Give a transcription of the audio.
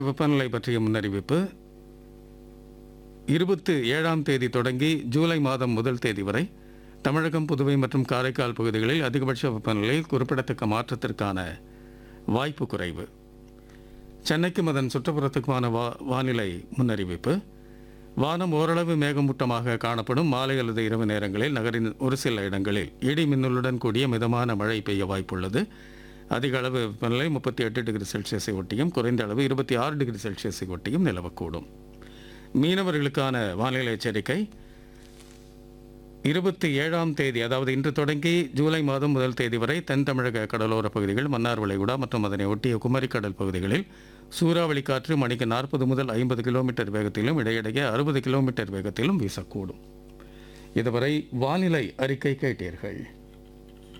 வெப்பநிலை பற்றிய முன்னறிவிப்பு இருபத்து ஏழாம் தேதி தொடங்கி ஜூலை மாதம் முதல் தேதி வரை தமிழகம் புதுவை மற்றும் காரைக்கால் பகுதிகளில் அதிகபட்ச வெப்பநிலையில் குறிப்பிடத்தக்க மாற்றத்திற்கான வாய்ப்பு குறைவு சென்னைக்கும் அதன் சுற்றுப்புறத்துக்குமான வா வானிலை முன்னறிவிப்பு வானம் ஓரளவு மேகமூட்டமாக காணப்படும் மாலை அல்லது இரவு நேரங்களில் நகரின் ஒரு சில இடங்களில் இடி மின்னலுடன் கூடிய மிதமான மழை பெய்ய வாய்ப்புள்ளது அதிக அளவு வெப்பநிலை முப்பத்தி எட்டு டிகிரி செல்சியஸை ஒட்டியும் குறைந்த அளவு இருபத்தி ஆறு டிகிரி செல்சியஸை ஒட்டியும் நிலவக்கூடும் மீனவர்களுக்கான வானிலை எச்சரிக்கை இருபத்தி ஏழாம் தேதி அதாவது இன்று தொடங்கி ஜூலை மாதம் முதல் தேதி வரை தென் தமிழக கடலோர பகுதிகள் மன்னார் வளைகுடா மற்றும் அதனை ஒட்டிய குமரிக்கடல் பகுதிகளில் சூறாவளி காற்று மணிக்கு நாற்பது முதல் ஐம்பது கிலோமீட்டர் வேகத்திலும் இடையிடையே அறுபது கிலோமீட்டர் வேகத்திலும் வீசக்கூடும் இதுவரை வானிலை அறிக்கை கேட்டீர்கள்